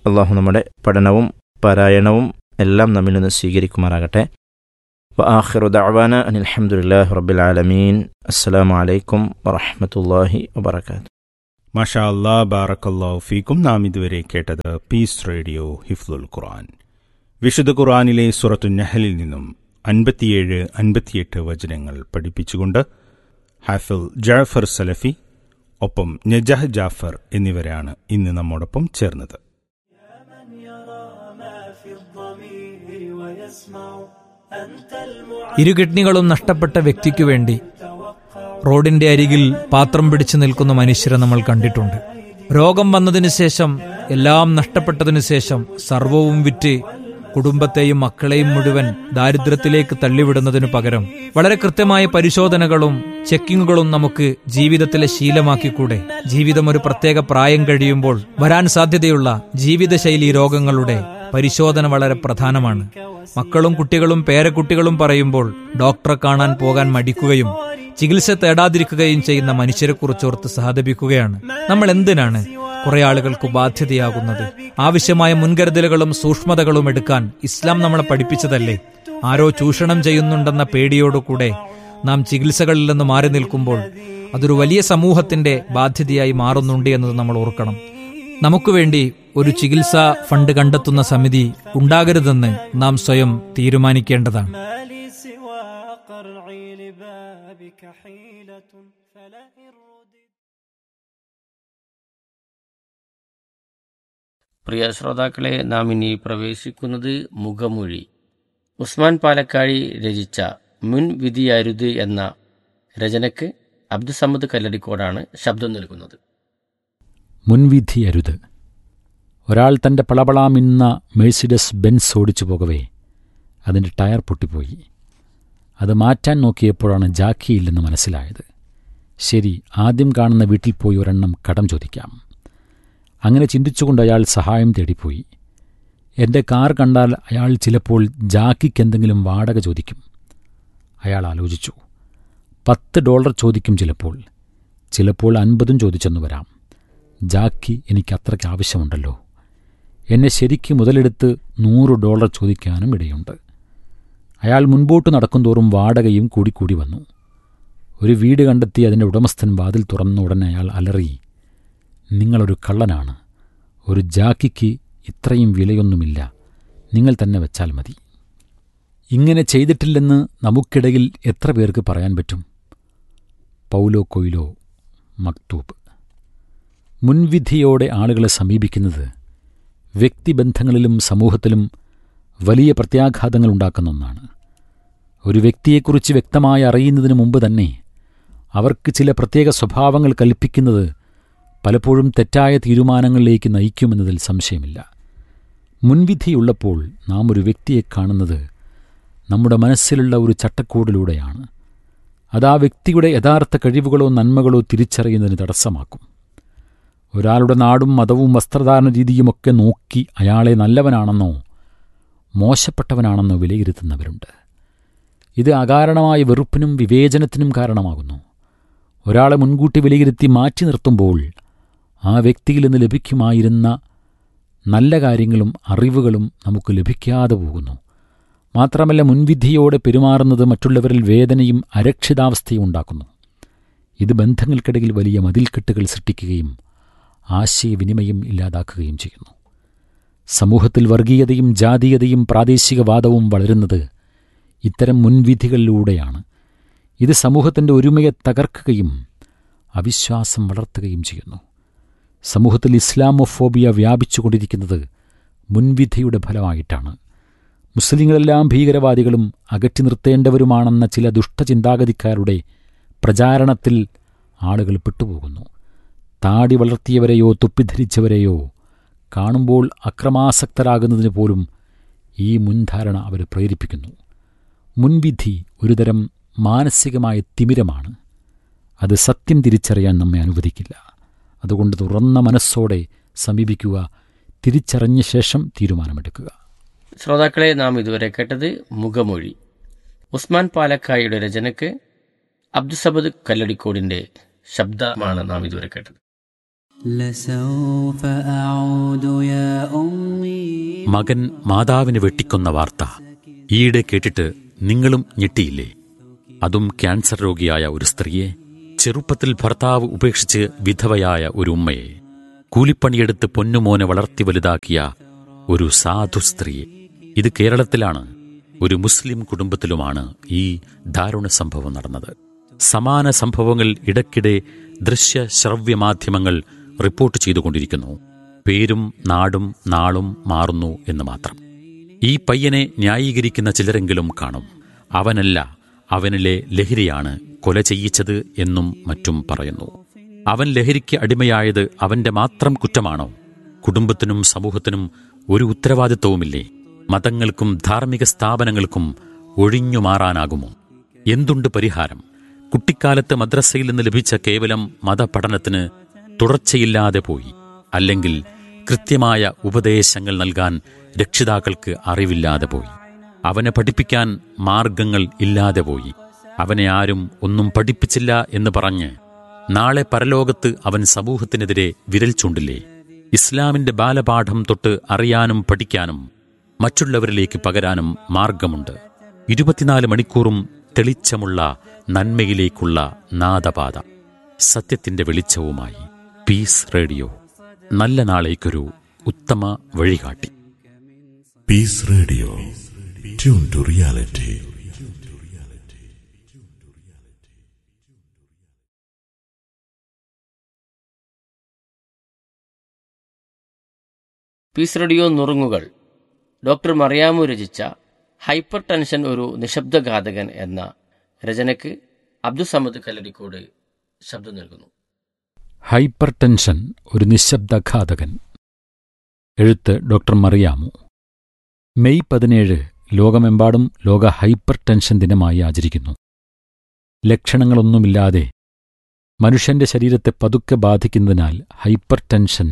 അള്ളാഹു നമ്മുടെ പഠനവും പാരായണവും എല്ലാം നമ്മിൽ നിന്ന് സ്വീകരിക്കുമാറാകട്ടെ وآخر دعوانا أن الحمد لله رب العالمين السلام عليكم ورحمة الله وبركاته മാഷാ അല്ലാ ബാറക്കല്ലാഹു ഫീക്കും നാം ഇതുവരെ കേട്ടത് പീസ് റേഡിയോ ഹിഫ്ലുൽ ഖുർആൻ വിശുദ്ധ ഖുർആനിലെ സുറത്തു നഹലിൽ നിന്നും അൻപത്തിയേഴ് അൻപത്തിയെട്ട് വചനങ്ങൾ പഠിപ്പിച്ചുകൊണ്ട് ഹാഫിൽ ജാഫർ സലഫി ഒപ്പം നജഹ് ജാഫർ എന്നിവരാണ് ഇന്ന് നമ്മോടൊപ്പം ചേർന്നത് ഇരു കിഡ്നികളും നഷ്ടപ്പെട്ട വ്യക്തിക്കു വേണ്ടി റോഡിന്റെ അരികിൽ പാത്രം പിടിച്ചു നിൽക്കുന്ന മനുഷ്യരെ നമ്മൾ കണ്ടിട്ടുണ്ട് രോഗം വന്നതിനു ശേഷം എല്ലാം നഷ്ടപ്പെട്ടതിനു ശേഷം സർവവും വിറ്റ് കുടുംബത്തെയും മക്കളെയും മുഴുവൻ ദാരിദ്ര്യത്തിലേക്ക് തള്ളിവിടുന്നതിനു പകരം വളരെ കൃത്യമായ പരിശോധനകളും ചെക്കിങ്ങുകളും നമുക്ക് ജീവിതത്തിലെ ശീലമാക്കിക്കൂടെ ജീവിതം ഒരു പ്രത്യേക പ്രായം കഴിയുമ്പോൾ വരാൻ സാധ്യതയുള്ള ജീവിതശൈലി രോഗങ്ങളുടെ പരിശോധന വളരെ പ്രധാനമാണ് മക്കളും കുട്ടികളും പേരക്കുട്ടികളും പറയുമ്പോൾ ഡോക്ടറെ കാണാൻ പോകാൻ മടിക്കുകയും ചികിത്സ തേടാതിരിക്കുകയും ചെയ്യുന്ന മനുഷ്യരെക്കുറിച്ചോർത്ത് സഹതപിക്കുകയാണ് നമ്മൾ എന്തിനാണ് കുറെ ആളുകൾക്ക് ബാധ്യതയാകുന്നത് ആവശ്യമായ മുൻകരുതലുകളും സൂക്ഷ്മതകളും എടുക്കാൻ ഇസ്ലാം നമ്മളെ പഠിപ്പിച്ചതല്ലേ ആരോ ചൂഷണം ചെയ്യുന്നുണ്ടെന്ന പേടിയോടുകൂടെ നാം ചികിത്സകളിൽ നിന്ന് മാറി നിൽക്കുമ്പോൾ അതൊരു വലിയ സമൂഹത്തിന്റെ ബാധ്യതയായി മാറുന്നുണ്ട് എന്നത് നമ്മൾ ഓർക്കണം നമുക്ക് വേണ്ടി ഒരു ചികിത്സാ ഫണ്ട് കണ്ടെത്തുന്ന സമിതി ഉണ്ടാകരുതെന്ന് നാം സ്വയം തീരുമാനിക്കേണ്ടതാണ് ما لي سوى قرعي لبابك حيلة فلئن رددت പ്രിയ ശ്രോതാക്കളെ നാം ഇനി പ്രവേശിക്കുന്നത് മുഖമൊഴി ഉസ്മാൻ പാലക്കാഴി രചിച്ച മുൻ വിധിയരുത് എന്ന രചനയ്ക്ക് അബ്ദുസമ്മദ് കല്ലടിക്കോടാണ് ശബ്ദം നൽകുന്നത് മുൻവിധിയരുത് ഒരാൾ തൻ്റെ പളപളാമിന്ന മേഴ്സിഡസ് ബെൻസ് ഓടിച്ചു പോകവേ അതിൻ്റെ ടയർ പൊട്ടിപ്പോയി അത് മാറ്റാൻ നോക്കിയപ്പോഴാണ് ജാക്കിയില്ലെന്ന് മനസ്സിലായത് ശരി ആദ്യം കാണുന്ന വീട്ടിൽ പോയി ഒരെണ്ണം കടം ചോദിക്കാം അങ്ങനെ ചിന്തിച്ചുകൊണ്ട് അയാൾ സഹായം തേടിപ്പോയി എൻ്റെ കാർ കണ്ടാൽ അയാൾ ചിലപ്പോൾ ജാക്കിക്ക് എന്തെങ്കിലും വാടക ചോദിക്കും അയാൾ ആലോചിച്ചു പത്ത് ഡോളർ ചോദിക്കും ചിലപ്പോൾ ചിലപ്പോൾ അൻപതും ചോദിച്ചെന്നു വരാം ജാക്കി എനിക്ക് അത്രയ്ക്ക് ആവശ്യമുണ്ടല്ലോ എന്നെ ശരിക്ക് മുതലെടുത്ത് നൂറ് ഡോളർ ചോദിക്കാനും ഇടയുണ്ട് അയാൾ മുൻപോട്ട് നടക്കുന്തോറും വാടകയും കൂടിക്കൂടി വന്നു ഒരു വീട് കണ്ടെത്തി അതിൻ്റെ ഉടമസ്ഥൻ വാതിൽ തുറന്ന ഉടനെ അയാൾ അലറി നിങ്ങളൊരു കള്ളനാണ് ഒരു ജാക്കിക്ക് ഇത്രയും വിലയൊന്നുമില്ല നിങ്ങൾ തന്നെ വെച്ചാൽ മതി ഇങ്ങനെ ചെയ്തിട്ടില്ലെന്ന് നമുക്കിടയിൽ എത്ര പേർക്ക് പറയാൻ പറ്റും പൗലോ കൊയിലോ മക്തൂബ് മുൻവിധിയോടെ ആളുകളെ സമീപിക്കുന്നത് വ്യക്തിബന്ധങ്ങളിലും സമൂഹത്തിലും വലിയ പ്രത്യാഘാതങ്ങൾ ഉണ്ടാക്കുന്ന ഒന്നാണ് ഒരു വ്യക്തിയെക്കുറിച്ച് വ്യക്തമായി അറിയുന്നതിന് മുമ്പ് തന്നെ അവർക്ക് ചില പ്രത്യേക സ്വഭാവങ്ങൾ കൽപ്പിക്കുന്നത് പലപ്പോഴും തെറ്റായ തീരുമാനങ്ങളിലേക്ക് നയിക്കുമെന്നതിൽ സംശയമില്ല മുൻവിധിയുള്ളപ്പോൾ നാം ഒരു വ്യക്തിയെ കാണുന്നത് നമ്മുടെ മനസ്സിലുള്ള ഒരു ചട്ടക്കൂടിലൂടെയാണ് അത് ആ വ്യക്തിയുടെ യഥാർത്ഥ കഴിവുകളോ നന്മകളോ തിരിച്ചറിയുന്നതിന് തടസ്സമാക്കും ഒരാളുടെ നാടും മതവും വസ്ത്രധാരണ രീതിയുമൊക്കെ നോക്കി അയാളെ നല്ലവനാണെന്നോ മോശപ്പെട്ടവനാണെന്നോ വിലയിരുത്തുന്നവരുണ്ട് ഇത് അകാരണമായ വെറുപ്പിനും വിവേചനത്തിനും കാരണമാകുന്നു ഒരാളെ മുൻകൂട്ടി വിലയിരുത്തി മാറ്റി നിർത്തുമ്പോൾ ആ വ്യക്തിയിൽ നിന്ന് ലഭിക്കുമായിരുന്ന നല്ല കാര്യങ്ങളും അറിവുകളും നമുക്ക് ലഭിക്കാതെ പോകുന്നു മാത്രമല്ല മുൻവിധിയോടെ പെരുമാറുന്നത് മറ്റുള്ളവരിൽ വേദനയും അരക്ഷിതാവസ്ഥയും ഉണ്ടാക്കുന്നു ഇത് ബന്ധങ്ങൾക്കിടയിൽ വലിയ മതിൽക്കെട്ടുകൾ സൃഷ്ടിക്കുകയും ആശയവിനിമയം ഇല്ലാതാക്കുകയും ചെയ്യുന്നു സമൂഹത്തിൽ വർഗീയതയും ജാതീയതയും പ്രാദേശികവാദവും വളരുന്നത് ഇത്തരം മുൻവിധികളിലൂടെയാണ് ഇത് സമൂഹത്തിൻ്റെ ഒരുമയെ തകർക്കുകയും അവിശ്വാസം വളർത്തുകയും ചെയ്യുന്നു സമൂഹത്തിൽ ഇസ്ലാമോഫോബിയ വ്യാപിച്ചുകൊണ്ടിരിക്കുന്നത് മുൻവിധിയുടെ ഫലമായിട്ടാണ് മുസ്ലിങ്ങളെല്ലാം ഭീകരവാദികളും അകറ്റി നിർത്തേണ്ടവരുമാണെന്ന ചില ദുഷ്ടചിന്താഗതിക്കാരുടെ പ്രചാരണത്തിൽ ആളുകൾ പെട്ടുപോകുന്നു താടി വളർത്തിയവരെയോ തുപ്പിധരിച്ചവരെയോ കാണുമ്പോൾ അക്രമാസക്തരാകുന്നതിന് പോലും ഈ മുൻധാരണ അവർ പ്രേരിപ്പിക്കുന്നു മുൻവിധി ഒരുതരം മാനസികമായ തിമിരമാണ് അത് സത്യം തിരിച്ചറിയാൻ നമ്മെ അനുവദിക്കില്ല അതുകൊണ്ട് തുറന്ന മനസ്സോടെ സമീപിക്കുക തിരിച്ചറിഞ്ഞ ശേഷം തീരുമാനമെടുക്കുക ശ്രോതാക്കളെ നാം ഇതുവരെ കേട്ടത് മുഖമൊഴി ഉസ്മാൻ പാലക്കായുടെ രചനയ്ക്ക് അബ്ദുസബദ് കല്ലടിക്കോടിന്റെ ശബ്ദമാണ് നാം ഇതുവരെ കേട്ടത് لسوف أعود يا أمي മകൻ മാതാവിനെ വെട്ടിക്കൊന്ന വാർത്ത ഈയിടെ കേട്ടിട്ട് നിങ്ങളും ഞെട്ടിയില്ലേ അതും ക്യാൻസർ രോഗിയായ ഒരു സ്ത്രീയെ ചെറുപ്പത്തിൽ ഭർത്താവ് ഉപേക്ഷിച്ച് വിധവയായ ഒരു ഉമ്മയെ കൂലിപ്പണിയെടുത്ത് പൊന്നുമോനെ വളർത്തി വലുതാക്കിയ ഒരു സാധു സ്ത്രീയെ ഇത് കേരളത്തിലാണ് ഒരു മുസ്ലിം കുടുംബത്തിലുമാണ് ഈ ദാരുണ സംഭവം നടന്നത് സമാന സംഭവങ്ങൾ ഇടയ്ക്കിടെ ദൃശ്യ ശ്രവ്യ മാധ്യമങ്ങൾ റിപ്പോർട്ട് ചെയ്തുകൊണ്ടിരിക്കുന്നു പേരും നാടും നാളും മാറുന്നു എന്ന് മാത്രം ഈ പയ്യനെ ന്യായീകരിക്കുന്ന ചിലരെങ്കിലും കാണും അവനല്ല അവനിലെ ലഹരിയാണ് കൊല ചെയ്യിച്ചത് എന്നും മറ്റും പറയുന്നു അവൻ ലഹരിക്ക് അടിമയായത് അവന്റെ മാത്രം കുറ്റമാണോ കുടുംബത്തിനും സമൂഹത്തിനും ഒരു ഉത്തരവാദിത്വവുമില്ലേ മതങ്ങൾക്കും ധാർമ്മിക സ്ഥാപനങ്ങൾക്കും ഒഴിഞ്ഞു മാറാനാകുമോ എന്തുണ്ട് പരിഹാരം കുട്ടിക്കാലത്ത് മദ്രസയിൽ നിന്ന് ലഭിച്ച കേവലം മതപഠനത്തിന് തുടർച്ചയില്ലാതെ പോയി അല്ലെങ്കിൽ കൃത്യമായ ഉപദേശങ്ങൾ നൽകാൻ രക്ഷിതാക്കൾക്ക് അറിവില്ലാതെ പോയി അവനെ പഠിപ്പിക്കാൻ മാർഗങ്ങൾ ഇല്ലാതെ പോയി അവനെ ആരും ഒന്നും പഠിപ്പിച്ചില്ല എന്ന് പറഞ്ഞ് നാളെ പരലോകത്ത് അവൻ സമൂഹത്തിനെതിരെ വിരൽ ചൂണ്ടില്ലേ ഇസ്ലാമിന്റെ ബാലപാഠം തൊട്ട് അറിയാനും പഠിക്കാനും മറ്റുള്ളവരിലേക്ക് പകരാനും മാർഗമുണ്ട് ഇരുപത്തിനാല് മണിക്കൂറും തെളിച്ചമുള്ള നന്മയിലേക്കുള്ള നാദപാത സത്യത്തിന്റെ വെളിച്ചവുമായി പീസ് റേഡിയോ നല്ല നാളേക്കൊരു ഉത്തമ വഴികാട്ടി Peace Radio. Tune to reality. Peace Radio നുറുങ്ങുകൾ ഡോക്ടർ മറിയാമു രചിച്ച ഹൈപ്പർ ടെൻഷൻ ഒരു നിശബ്ദഘാതകൻ എന്ന രചനയ്ക്ക് അബ്ദുസമദ് കല്ലടിക്കോട് ശബ്ദം നൽകുന്നു ഹൈപ്പർ ടെൻഷൻ ഒരു നിശബ്ദഘാതകൻ എഴുത്ത് ഡോക്ടർ മറിയാമു മെയ് പതിനേഴ് ലോകമെമ്പാടും ലോക ഹൈപ്പർ ടെൻഷൻ ദിനമായി ആചരിക്കുന്നു ലക്ഷണങ്ങളൊന്നുമില്ലാതെ മനുഷ്യന്റെ ശരീരത്തെ പതുക്കെ ബാധിക്കുന്നതിനാൽ ഹൈപ്പർ ടെൻഷൻ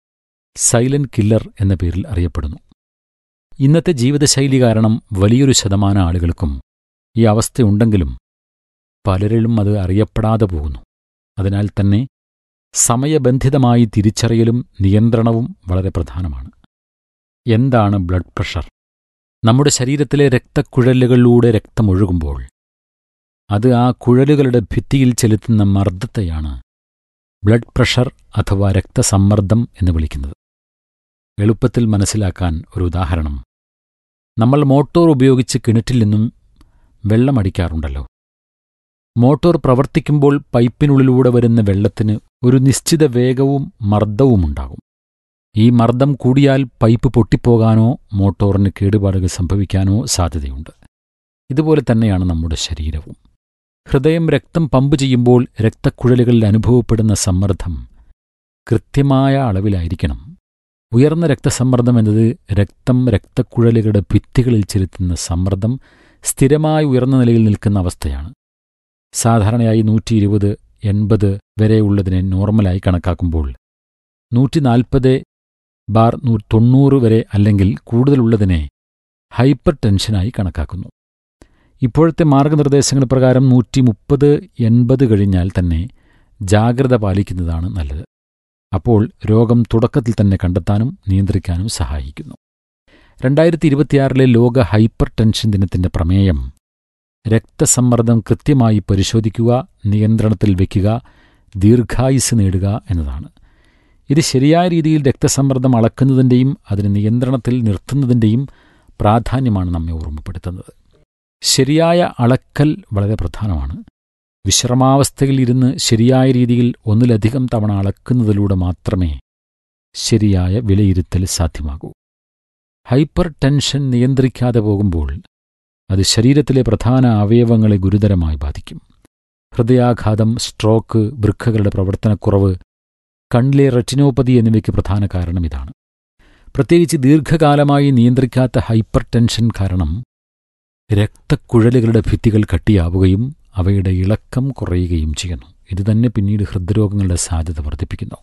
സൈലന്റ് കില്ലർ എന്ന പേരിൽ അറിയപ്പെടുന്നു ഇന്നത്തെ ജീവിതശൈലി കാരണം വലിയൊരു ശതമാനം ആളുകൾക്കും ഈ അവസ്ഥയുണ്ടെങ്കിലും പലരിലും അത് അറിയപ്പെടാതെ പോകുന്നു അതിനാൽ തന്നെ സമയബന്ധിതമായി തിരിച്ചറിയലും നിയന്ത്രണവും വളരെ പ്രധാനമാണ് എന്താണ് ബ്ലഡ് പ്രഷർ നമ്മുടെ ശരീരത്തിലെ രക്തക്കുഴലുകളിലൂടെ രക്തമൊഴുകുമ്പോൾ അത് ആ കുഴലുകളുടെ ഭിത്തിയിൽ ചെലുത്തുന്ന മർദ്ദത്തെയാണ് ബ്ലഡ് പ്രഷർ അഥവാ രക്തസമ്മർദ്ദം എന്ന് വിളിക്കുന്നത് എളുപ്പത്തിൽ മനസ്സിലാക്കാൻ ഒരു ഉദാഹരണം നമ്മൾ മോട്ടോർ ഉപയോഗിച്ച് കിണറ്റിൽ നിന്നും വെള്ളമടിക്കാറുണ്ടല്ലോ മോട്ടോർ പ്രവർത്തിക്കുമ്പോൾ പൈപ്പിനുള്ളിലൂടെ വരുന്ന വെള്ളത്തിന് ഒരു നിശ്ചിത വേഗവും മർദ്ദവുമുണ്ടാകും ഈ മർദ്ദം കൂടിയാൽ പൈപ്പ് പൊട്ടിപ്പോകാനോ മോട്ടോറിന് കേടുപാടുകൾ സംഭവിക്കാനോ സാധ്യതയുണ്ട് ഇതുപോലെ തന്നെയാണ് നമ്മുടെ ശരീരവും ഹൃദയം രക്തം പമ്പ് ചെയ്യുമ്പോൾ രക്തക്കുഴലുകളിൽ അനുഭവപ്പെടുന്ന സമ്മർദ്ദം കൃത്യമായ അളവിലായിരിക്കണം ഉയർന്ന രക്തസമ്മർദ്ദം എന്നത് രക്തം രക്തക്കുഴലുകളുടെ ഭിത്തികളിൽ ചെലുത്തുന്ന സമ്മർദ്ദം സ്ഥിരമായി ഉയർന്ന നിലയിൽ നിൽക്കുന്ന അവസ്ഥയാണ് സാധാരണയായി നൂറ്റി ഇരുപത് എൺപത് വരെയുള്ളതിനെ നോർമലായി കണക്കാക്കുമ്പോൾ നൂറ്റി നാൽപ്പത് ബാർ തൊണ്ണൂറ് വരെ അല്ലെങ്കിൽ കൂടുതലുള്ളതിനെ ഹൈപ്പർ ടെൻഷനായി കണക്കാക്കുന്നു ഇപ്പോഴത്തെ മാർഗനിർദ്ദേശങ്ങൾ പ്രകാരം നൂറ്റി മുപ്പത് എൺപത് കഴിഞ്ഞാൽ തന്നെ ജാഗ്രത പാലിക്കുന്നതാണ് നല്ലത് അപ്പോൾ രോഗം തുടക്കത്തിൽ തന്നെ കണ്ടെത്താനും നിയന്ത്രിക്കാനും സഹായിക്കുന്നു രണ്ടായിരത്തി ഇരുപത്തിയാറിലെ ലോക ഹൈപ്പർ ടെൻഷൻ ദിനത്തിന്റെ പ്രമേയം രക്തസമ്മർദ്ദം കൃത്യമായി പരിശോധിക്കുക നിയന്ത്രണത്തിൽ വയ്ക്കുക ദീർഘായുസ് നേടുക എന്നതാണ് ഇത് ശരിയായ രീതിയിൽ രക്തസമ്മർദ്ദം അളക്കുന്നതിൻ്റെയും അതിന് നിയന്ത്രണത്തിൽ നിർത്തുന്നതിൻ്റെയും പ്രാധാന്യമാണ് നമ്മെ ഓർമ്മപ്പെടുത്തുന്നത് ശരിയായ അളക്കൽ വളരെ പ്രധാനമാണ് വിശ്രമാവസ്ഥയിൽ ഇരുന്ന് ശരിയായ രീതിയിൽ ഒന്നിലധികം തവണ അളക്കുന്നതിലൂടെ മാത്രമേ ശരിയായ വിലയിരുത്തൽ സാധ്യമാകൂ ഹൈപ്പർ ടെൻഷൻ നിയന്ത്രിക്കാതെ പോകുമ്പോൾ അത് ശരീരത്തിലെ പ്രധാന അവയവങ്ങളെ ഗുരുതരമായി ബാധിക്കും ഹൃദയാഘാതം സ്ട്രോക്ക് വൃക്കകളുടെ പ്രവർത്തനക്കുറവ് കണ്ണിലെ റെറ്റിനോപ്പതി എന്നിവയ്ക്ക് പ്രധാന കാരണം ഇതാണ് പ്രത്യേകിച്ച് ദീർഘകാലമായി നിയന്ത്രിക്കാത്ത ഹൈപ്പർ ടെൻഷൻ കാരണം രക്തക്കുഴലുകളുടെ ഭിത്തികൾ കട്ടിയാവുകയും അവയുടെ ഇളക്കം കുറയുകയും ചെയ്യുന്നു ഇതുതന്നെ പിന്നീട് ഹൃദ്രോഗങ്ങളുടെ സാധ്യത വർദ്ധിപ്പിക്കുന്നു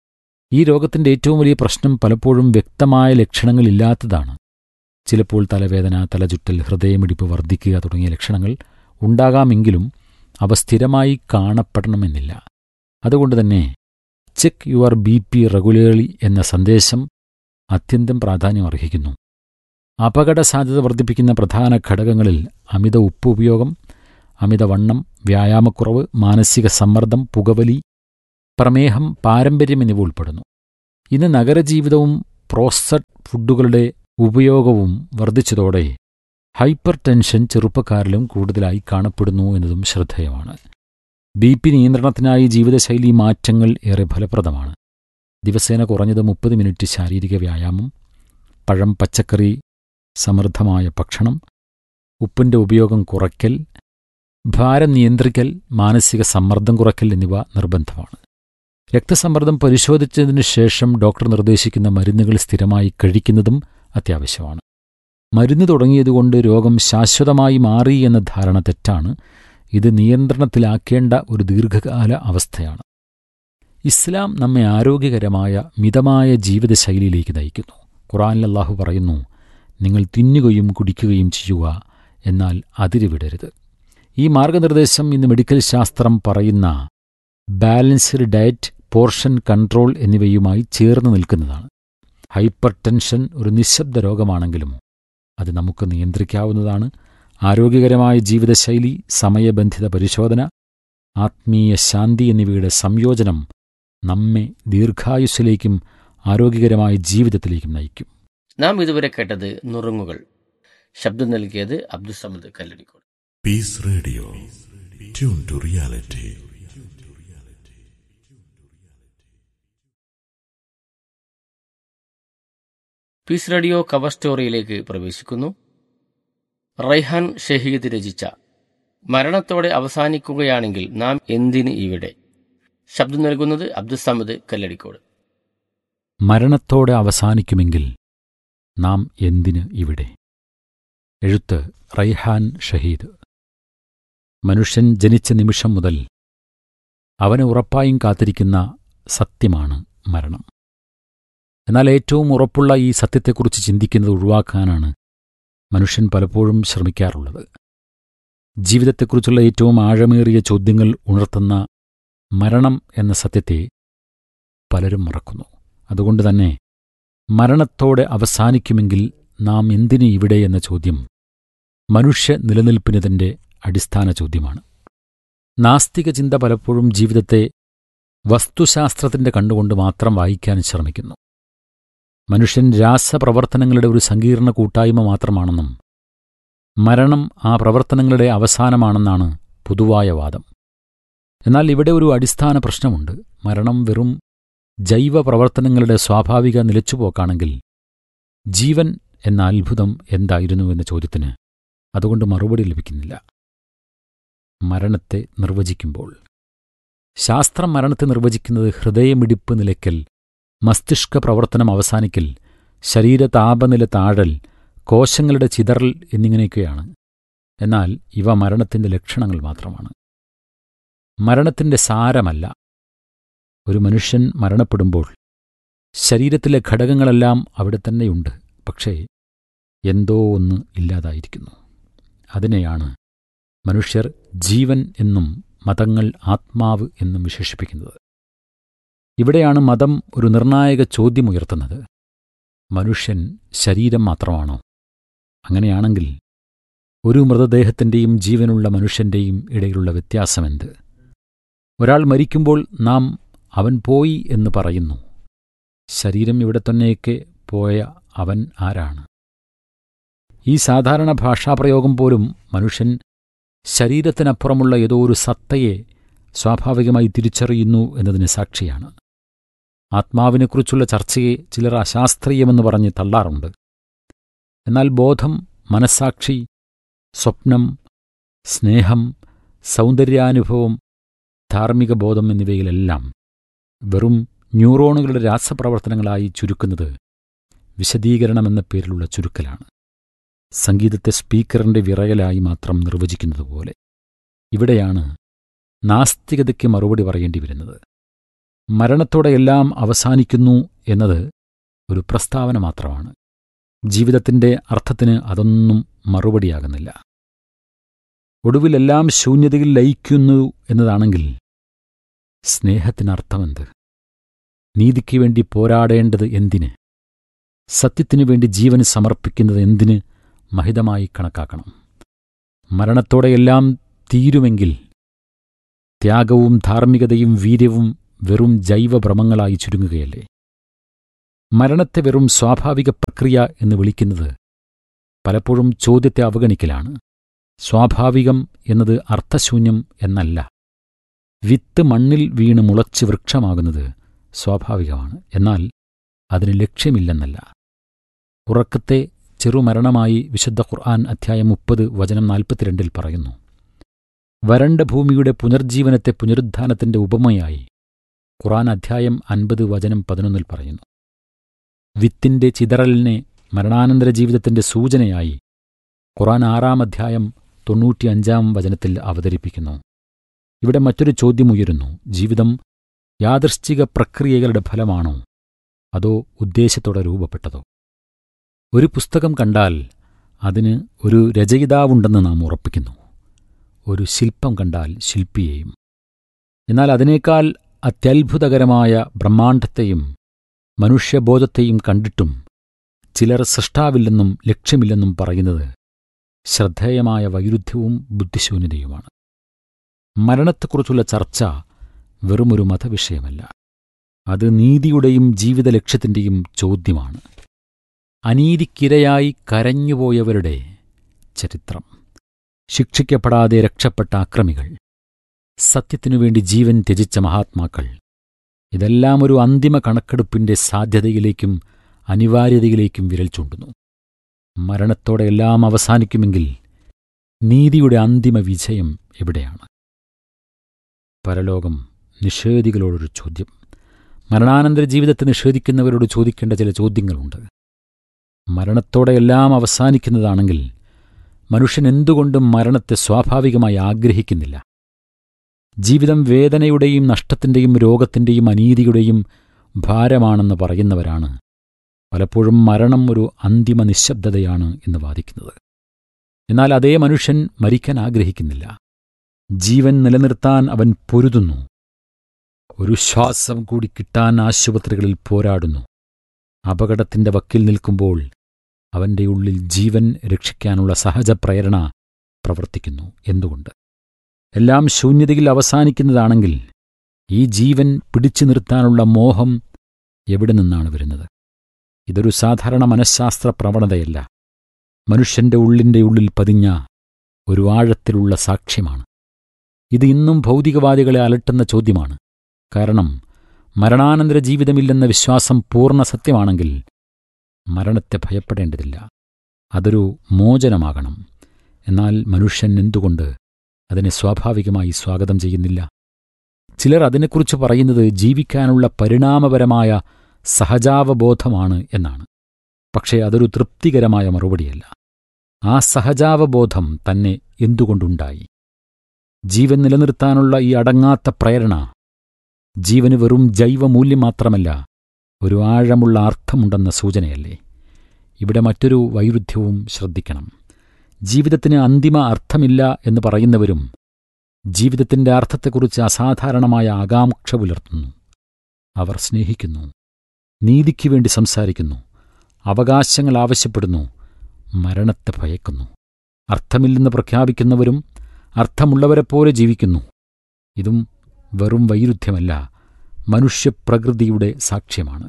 ഈ രോഗത്തിന്റെ ഏറ്റവും വലിയ പ്രശ്നം പലപ്പോഴും വ്യക്തമായ ലക്ഷണങ്ങളില്ലാത്തതാണ് ചിലപ്പോൾ തലവേദന തലചുറ്റൽ ഹൃദയമിടിപ്പ് വർദ്ധിക്കുക തുടങ്ങിയ ലക്ഷണങ്ങൾ ഉണ്ടാകാമെങ്കിലും അവ സ്ഥിരമായി കാണപ്പെടണമെന്നില്ല അതുകൊണ്ട് തന്നെ check your B P regularly എന്ന സന്ദേശം അത്യന്തം പ്രാധാന്യം അർഹിക്കുന്നു അപകട സാധ്യത വർദ്ധിപ്പിക്കുന്ന പ്രധാന ഘടകങ്ങളിൽ അമിത ഉപ്പ് ഉപയോഗം അമിതവണ്ണം വ്യായാമക്കുറവ് മാനസിക സമ്മർദ്ദം പുകവലി പ്രമേഹം പാരമ്പര്യം എന്നിവ ഉൾപ്പെടുന്നു ഇന്ന് നഗരജീവിതവും പ്രോസഡ് ഫുഡുകളുടെ ഉപയോഗവും വർദ്ധിച്ചതോടെ ഹൈപ്പർ ടെൻഷൻ ചെറുപ്പക്കാരിലും കൂടുതലായി കാണപ്പെടുന്നു എന്നതും ശ്രദ്ധേയമാണ് ബി പി നിയന്ത്രണത്തിനായി ജീവിതശൈലി മാറ്റങ്ങൾ ഏറെ ഫലപ്രദമാണ് ദിവസേന കുറഞ്ഞത് മുപ്പത് മിനിറ്റ് ശാരീരിക വ്യായാമം പഴം പച്ചക്കറി സമൃദ്ധമായ ഭക്ഷണം ഉപ്പിൻ്റെ ഉപയോഗം കുറയ്ക്കൽ ഭാരം നിയന്ത്രിക്കൽ മാനസിക സമ്മർദ്ദം കുറയ്ക്കൽ എന്നിവ നിർബന്ധമാണ് രക്തസമ്മർദ്ദം പരിശോധിച്ചതിനു ശേഷം ഡോക്ടർ നിർദ്ദേശിക്കുന്ന മരുന്നുകൾ സ്ഥിരമായി കഴിക്കുന്നതും അത്യാവശ്യമാണ് മരുന്ന് തുടങ്ങിയതുകൊണ്ട് രോഗം ശാശ്വതമായി മാറി എന്ന ധാരണ തെറ്റാണ് ഇത് നിയന്ത്രണത്തിലാക്കേണ്ട ഒരു ദീർഘകാല അവസ്ഥയാണ് ഇസ്ലാം നമ്മെ ആരോഗ്യകരമായ മിതമായ ജീവിതശൈലിയിലേക്ക് നയിക്കുന്നു ഖുറാനിൽ അല്ലാഹു പറയുന്നു നിങ്ങൾ തിന്നുകയും കുടിക്കുകയും ചെയ്യുക എന്നാൽ അതിരുവിടരുത് ഈ മാർഗനിർദ്ദേശം ഇന്ന് മെഡിക്കൽ ശാസ്ത്രം പറയുന്ന ബാലൻസ്ഡ് ഡയറ്റ് പോർഷൻ കൺട്രോൾ എന്നിവയുമായി ചേർന്ന് നിൽക്കുന്നതാണ് ഹൈപ്പർ ടെൻഷൻ ഒരു നിശബ്ദ രോഗമാണെങ്കിലും അത് നമുക്ക് നിയന്ത്രിക്കാവുന്നതാണ് ആരോഗ്യകരമായ ജീവിതശൈലി സമയബന്ധിത പരിശോധന ആത്മീയ ശാന്തി എന്നിവയുടെ സംയോജനം നമ്മെ ദീർഘായുസ്സിലേക്കും ആരോഗ്യകരമായ ജീവിതത്തിലേക്കും നയിക്കും നാം ഇതുവരെ കേട്ടത് നുറുങ്ങുകൾ ശബ്ദം നൽകിയത് Abdusamad Kalladikode Peace Radio. Tune to reality. Peace Radio cover സ്റ്റോറിയിലേക്ക് പ്രവേശിക്കുന്നു റൈഹാൻ ഷഹീദ് രചിച്ച മരണത്തോടെ അവസാനിക്കുകയാണെങ്കിൽ നാം എന്തിന് ഇവിടെ ശബ്ദം നൽകുന്നത് അബ്ദുസമദ് കല്ലടിക്കോട് മരണത്തോടെ അവസാനിക്കുമെങ്കിൽ നാം എന്തിന് ഇവിടെ എഴുത്ത് റൈഹാൻ ഷഹീദ് മനുഷ്യൻ ജനിച്ച നിമിഷം മുതൽ അവനെ ഉറപ്പായും കാത്തിരിക്കുന്ന സത്യമാണ് മരണം എന്നാൽ ഏറ്റവും ഉറപ്പുള്ള ഈ സത്യത്തെക്കുറിച്ച് ചിന്തിക്കുന്നത് ഒഴിവാക്കാനാണ് മനുഷ്യൻ പലപ്പോഴും ശ്രമിക്കാറുള്ളത് ജീവിതത്തെക്കുറിച്ചുള്ള ഏറ്റവും ആഴമേറിയ ചോദ്യങ്ങൾ ഉണർത്തുന്ന മരണം എന്ന സത്യത്തെ പലരും മറക്കുന്നു അതുകൊണ്ട് തന്നെ മരണത്തോടെ അവസാനിക്കുമെങ്കിൽ നാം എന്തിന് ഇവിടെ എന്ന ചോദ്യം മനുഷ്യ നിലനിൽപ്പിനതിൻ്റെ അടിസ്ഥാന ചോദ്യമാണ് നാസ്തിക ചിന്ത പലപ്പോഴും ജീവിതത്തെ വസ്തുശാസ്ത്രത്തിന്റെ കണ്ടുകൊണ്ട് മാത്രം വായിക്കാൻ ശ്രമിക്കുന്നു മനുഷ്യൻ രാസപ്രവർത്തനങ്ങളുടെ ഒരു സങ്കീർണ കൂട്ടായ്മ മാത്രമാണെന്നും മരണം ആ പ്രവർത്തനങ്ങളുടെ അവസാനമാണെന്നാണ് പൊതുവായ വാദം എന്നാൽ ഇവിടെ ഒരു അടിസ്ഥാന പ്രശ്നമുണ്ട് മരണം വെറും ജൈവ പ്രവർത്തനങ്ങളുടെ സ്വാഭാവിക നിലച്ചുപോക്കാണെങ്കിൽ ജീവൻ എന്ന അത്ഭുതം എന്തായിരുന്നു എന്ന ചോദ്യത്തിന് അതുകൊണ്ട് മറുപടി ലഭിക്കുന്നില്ല മരണത്തെ നിർവചിക്കുമ്പോൾ ശാസ്ത്രം മരണത്തെ നിർവചിക്കുന്നത് ഹൃദയമിടിപ്പ് നിലയ്ക്കൽ മസ്തിഷ്ക പ്രവർത്തനം അവസാനിക്കൽ ശരീര താപനില താഴൽ കോശങ്ങളുടെ ചിതറൽ എന്നിങ്ങനെയൊക്കെയാണ് എന്നാൽ ഇവ മരണത്തിന്റെ ലക്ഷണങ്ങൾ മാത്രമാണ് മരണത്തിന്റെ സാരമല്ല ഒരു മനുഷ്യൻ മരണപ്പെടുമ്പോൾ ശരീരത്തിലെ ഘടകങ്ങളെല്ലാം അവിടെ തന്നെയുണ്ട് പക്ഷേ എന്തോ ഒന്ന് ഇല്ലാതായിരിക്കുന്നു അതിനെയാണ് മനുഷ്യർ ജീവൻ എന്നും മതങ്ങൾ ആത്മാവ് എന്നും വിശേഷിപ്പിക്കുന്നത് ഇവിടെയാണ് മതം ഒരു നിർണായക ചോദ്യമുയർത്തുന്നത് മനുഷ്യൻ ശരീരം മാത്രമാണോ അങ്ങനെയാണെങ്കിൽ ഒരു മൃതദേഹത്തിൻ്റെയും ജീവനുള്ള മനുഷ്യൻ്റെയും ഇടയിലുള്ള വ്യത്യാസമെന്ത് ഒരാൾ മരിക്കുമ്പോൾ നാം അവൻ പോയി എന്ന് പറയുന്നു ശരീരം ഇവിടെ തന്നെയൊക്കെ പോയ അവൻ ആരാണ് ഈ സാധാരണ ഭാഷാപ്രയോഗം പോലും മനുഷ്യൻ ശരീരത്തിനപ്പുറമുള്ള ഏതോ ഒരു സത്തയെ സ്വാഭാവികമായി തിരിച്ചറിയുന്നു എന്നതിന് സാക്ഷിയാണ് ആത്മാവിനെക്കുറിച്ചുള്ള ചർച്ചയെ ചിലർ അശാസ്ത്രീയമെന്ന് പറഞ്ഞ് തള്ളാറുണ്ട് എന്നാൽ ബോധം മനസ്സാക്ഷി സ്വപ്നം സ്നേഹം സൗന്ദര്യാനുഭവം ധാർമ്മിക ബോധം എന്നിവയിലെല്ലാം വെറും ന്യൂറോണുകളുടെ രാസപ്രവർത്തനങ്ങളായി ചുരുക്കുന്നത് വിശദീകരണമെന്ന പേരിലുള്ള ചുരുക്കലാണ് സംഗീതത്തെ സ്പീക്കറിന്റെ വിറയലായി മാത്രം നിർവചിക്കുന്നതുപോലെ ഇവിടെയാണ് നാസ്തികതയ്ക്ക് മറുപടി പറയേണ്ടി വരുന്നത് മരണത്തോടെ എല്ലാം അവസാനിക്കുന്നു എന്നത് ഒരു പ്രസ്താവന മാത്രമാണ് ജീവിതത്തിന്റെ അർത്ഥത്തിന് അതൊന്നും മറുപടിയാകുന്നില്ല ഒടുവിലെല്ലാം ശൂന്യതയിൽ ലയിക്കുന്നു എന്നതാണെങ്കിൽ സ്നേഹത്തിനർത്ഥമെന്ത് നീതിക്ക് വേണ്ടി പോരാടേണ്ടത് എന്തിന് സത്യത്തിനു വേണ്ടി ജീവൻ സമർപ്പിക്കുന്നത് എന്തിന് മഹിതമായി കണക്കാക്കണം മരണത്തോടെയെല്ലാം തീരുമെങ്കിൽ ത്യാഗവും ധാർമ്മികതയും വീര്യവും വെറും ജൈവഭ്രമങ്ങളായി ചുരുങ്ങുകയല്ലേ മരണത്തെ വെറും സ്വാഭാവിക പ്രക്രിയ എന്ന് വിളിക്കുന്നത് പലപ്പോഴും ചോദ്യത്തെ അവഗണിക്കലാണ് സ്വാഭാവികം എന്നത് അർത്ഥശൂന്യം എന്നല്ല വിത്ത് മണ്ണിൽ വീണ് മുളച്ച് വൃക്ഷമാകുന്നത് സ്വാഭാവികമാണ് എന്നാൽ അതിന് ലക്ഷ്യമില്ലെന്നല്ല ഉറക്കത്തെ ചെറുമരണമായി വിശുദ്ധ ഖുർആൻ അധ്യായം മുപ്പത് വചനം നാൽപ്പത്തിരണ്ടിൽ പറയുന്നു വരണ്ട ഭൂമിയുടെ പുനർജീവനത്തെ പുനരുദ്ധാനത്തിന്റെ ഉപമയായി ഖുർആൻ അധ്യായം അൻപത് വചനം പതിനൊന്നിൽ പറയുന്നു വിത്തിന്റെ ചിതറലിനെ മരണാനന്തര ജീവിതത്തിന്റെ സൂചനയായി ഖുർആൻ ആറാം അധ്യായം തൊണ്ണൂറ്റിയഞ്ചാം വചനത്തിൽ അവതരിപ്പിക്കുന്നു ഇവിടെ മറ്റൊരു ചോദ്യമുയരുന്നു ജീവിതം യാദൃശ്ചിക പ്രക്രിയകളുടെ ഫലമാണോ അതോ ഉദ്ദേശത്തോടെ രൂപപ്പെട്ടതോ ഒരു പുസ്തകം കണ്ടാൽ അതിന് ഒരു രചയിതാവുണ്ടെന്ന് നാം ഉറപ്പിക്കുന്നു ഒരു ശില്പം കണ്ടാൽ ശില്പിയെയും എന്നാൽ അതിനേക്കാൾ അത്യത്ഭുതകരമായ ബ്രഹ്മാണ്ഡത്തെയും മനുഷ്യബോധത്തെയും കണ്ടിട്ടും ചിലർ സൃഷ്ടാവില്ലെന്നും ലക്ഷ്യമില്ലെന്നും പറയുന്നത് ശ്രദ്ധേയമായ വൈരുദ്ധ്യവും ബുദ്ധിശൂന്യതയുമാണ് മരണത്തെക്കുറിച്ചുള്ള ചർച്ച വെറുമൊരു മതവിഷയമല്ല അത് നീതിയുടെയും ജീവിത ലക്ഷ്യത്തിൻ്റെയും ചോദ്യമാണ് അനീതിക്കിരയായി കരഞ്ഞുപോയവരുടെ ചരിത്രം ശിക്ഷിക്കപ്പെടാതെ രക്ഷപ്പെട്ട അക്രമികൾ സത്യത്തിനുവേണ്ടി ജീവൻ ത്യജിച്ച മഹാത്മാക്കൾ ഇതെല്ലാം ഒരു അന്തിമ കണക്കെടുപ്പിന്റെ സാധ്യതയിലേക്കും അനിവാര്യതയിലേക്കും വിരൽ ചൂണ്ടുന്നു മരണത്തോടെ എല്ലാം അവസാനിക്കുമെങ്കിൽ നീതിയുടെ അന്തിമ വിജയം എവിടെയാണ് പരലോകം നിഷേധികളോടൊരു ചോദ്യം മരണാനന്തര ജീവിതത്തെ നിഷേധിക്കുന്നവരോട് ചോദിക്കേണ്ട ചില ചോദ്യങ്ങളുണ്ട് മരണത്തോടെ എല്ലാം അവസാനിക്കുന്നതാണെങ്കിൽ മനുഷ്യൻ എന്തുകൊണ്ടും മരണത്തെ സ്വാഭാവികമായി ആഗ്രഹിക്കുന്നില്ല ജീവിതം വേദനയുടെയും നഷ്ടത്തിൻ്റെയും രോഗത്തിൻ്റെയും അനീതിയുടെയും ഭാരമാണെന്ന് പറയുന്നവരാണ് പലപ്പോഴും മരണം ഒരു അന്തിമ നിശബ്ദതയാണ് എന്ന് വാദിക്കുന്നത് എന്നാൽ അതേ മനുഷ്യൻ മരിക്കാൻ ആഗ്രഹിക്കുന്നില്ല ജീവൻ നിലനിർത്താൻ അവൻ പൊരുതുന്നു ഒരു ശ്വാസം കൂടി കിട്ടാൻ ആശുപത്രികളിൽ പോരാടുന്നു അപകടത്തിന്റെ വക്കിൽ നിൽക്കുമ്പോൾ അവന്റെ ഉള്ളിൽ ജീവൻ രക്ഷിക്കാനുള്ള സഹജ പ്രേരണ പ്രവർത്തിക്കുന്നു എന്തുകൊണ്ട് എല്ലാം ശൂന്യതയിൽ അവസാനിക്കുന്നതാണെങ്കിൽ ഈ ജീവൻ പിടിച്ചു നിർത്താനുള്ള മോഹം എവിടെ നിന്നാണ് വരുന്നത് ഇതൊരു സാധാരണ മനഃശാസ്ത്ര പ്രവണതയല്ല മനുഷ്യന്റെ ഉള്ളിന്റെ ഉള്ളിൽ പതിഞ്ഞ ഒരു ആഴത്തിലുള്ള സാക്ഷ്യമാണ് ഇത് ഇന്നും ഭൗതികവാദികളെ അലട്ടുന്ന ചോദ്യമാണ് കാരണം മരണാനന്തര ജീവിതമില്ലെന്ന വിശ്വാസം പൂർണ്ണ സത്യമാണെങ്കിൽ മരണത്തെ ഭയപ്പെടേണ്ടതില്ല അതൊരു മോചനമാകണം എന്നാൽ മനുഷ്യൻ എന്തുകൊണ്ട് അതിനെ സ്വാഭാവികമായി സ്വാഗതം ചെയ്യുന്നില്ല ചിലർ അതിനെക്കുറിച്ച് പറയുന്നത് ജീവിക്കാനുള്ള പരിണാമപരമായ സഹജാവബോധമാണ് എന്നാണ് പക്ഷേ അതൊരു തൃപ്തികരമായ മറുപടിയല്ല ആ സഹജാവബോധം തന്നെ എന്തുകൊണ്ടുണ്ടായി ജീവൻ നിലനിർത്താനുള്ള ഈ അടങ്ങാത്ത പ്രേരണ ജീവന് വെറും ജൈവമൂല്യം മാത്രമല്ല ഒരു ആഴമുള്ള അർത്ഥമുണ്ടെന്ന സൂചനയല്ലേ ഇവിടെ മറ്റൊരു വൈരുദ്ധ്യവും ശ്രദ്ധിക്കണം ജീവിതത്തിന് അന്തിമ അർത്ഥമില്ല എന്ന് പറയുന്നവരും ജീവിതത്തിന്റെ അർത്ഥത്തെക്കുറിച്ച് അസാധാരണമായ ആകാംക്ഷ പുലർത്തുന്നു അവർ സ്നേഹിക്കുന്നു നീതിക്ക് വേണ്ടി സംസാരിക്കുന്നു അവകാശങ്ങൾ ആവശ്യപ്പെടുന്നു മരണത്തെ ഭയക്കുന്നു അർത്ഥമില്ലെന്ന് പ്രഖ്യാപിക്കുന്നവരും അർത്ഥമുള്ളവരെപ്പോലെ ജീവിക്കുന്നു ഇതും വെറും വൈരുദ്ധ്യമല്ല മനുഷ്യപ്രകൃതിയുടെ സാക്ഷ്യമാണ്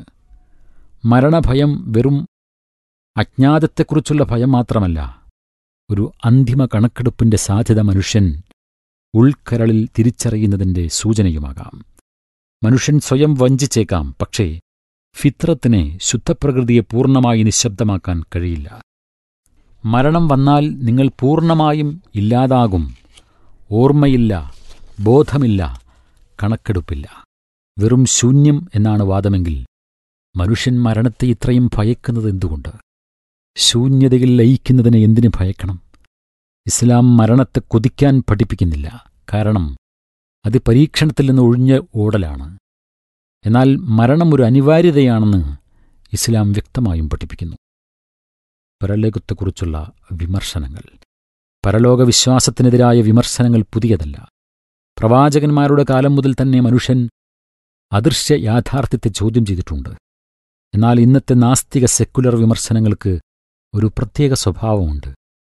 മരണഭയം വെറും അജ്ഞാതത്തെക്കുറിച്ചുള്ള ഭയം മാത്രമല്ല ഒരു അന്തിമ കണക്കെടുപ്പിന്റെ സാധ്യത മനുഷ്യൻ ഉൾക്കരളിൽ തിരിച്ചറിയുന്നതിന്റെ സൂചനയുമാകാം മനുഷ്യൻ സ്വയം വഞ്ചിച്ചേക്കാം പക്ഷേ ഫിത്രത്തിനെ ശുദ്ധപ്രകൃതിയെ പൂർണ്ണമായി നിശബ്ദമാക്കാൻ കഴിയില്ല മരണം വന്നാൽ നിങ്ങൾ പൂർണ്ണമായും ഇല്ലാതാകും ഓർമ്മയില്ല ബോധമില്ല കണക്കെടുപ്പില്ല വെറും ശൂന്യം എന്നാണ് വാദമെങ്കിൽ മനുഷ്യൻ മരണത്തെ ഇത്രയും ഭയക്കുന്നത് എന്തുകൊണ്ട് ശൂന്യതയിൽ ലയിക്കുന്നതിനെ എന്തിനു ഭയക്കണം ഇസ്ലാം മരണത്തെ കൊതിക്കാൻ പഠിപ്പിക്കുന്നില്ല കാരണം അത് പരീക്ഷണത്തിൽ നിന്ന് ഒഴിഞ്ഞ ഓടലാണ് എന്നാൽ മരണം ഒരു അനിവാര്യതയാണെന്ന് ഇസ്ലാം വ്യക്തമായും പഠിപ്പിക്കുന്നു പരലോകത്തെക്കുറിച്ചുള്ള വിമർശനങ്ങൾ പരലോക വിശ്വാസത്തിനെതിരായ വിമർശനങ്ങൾ പുതിയതല്ല പ്രവാചകന്മാരുടെ കാലം മുതൽ തന്നെ മനുഷ്യൻ അദൃശ്യ യാഥാർത്ഥ്യത്തെ ചോദ്യം ചെയ്തിട്ടുണ്ട് എന്നാൽ ഇന്നത്തെ നാസ്തിക സെക്കുലർ വിമർശനങ്ങൾക്ക് ഒരു പ്രത്യേക സ്വഭാവമുണ്ട്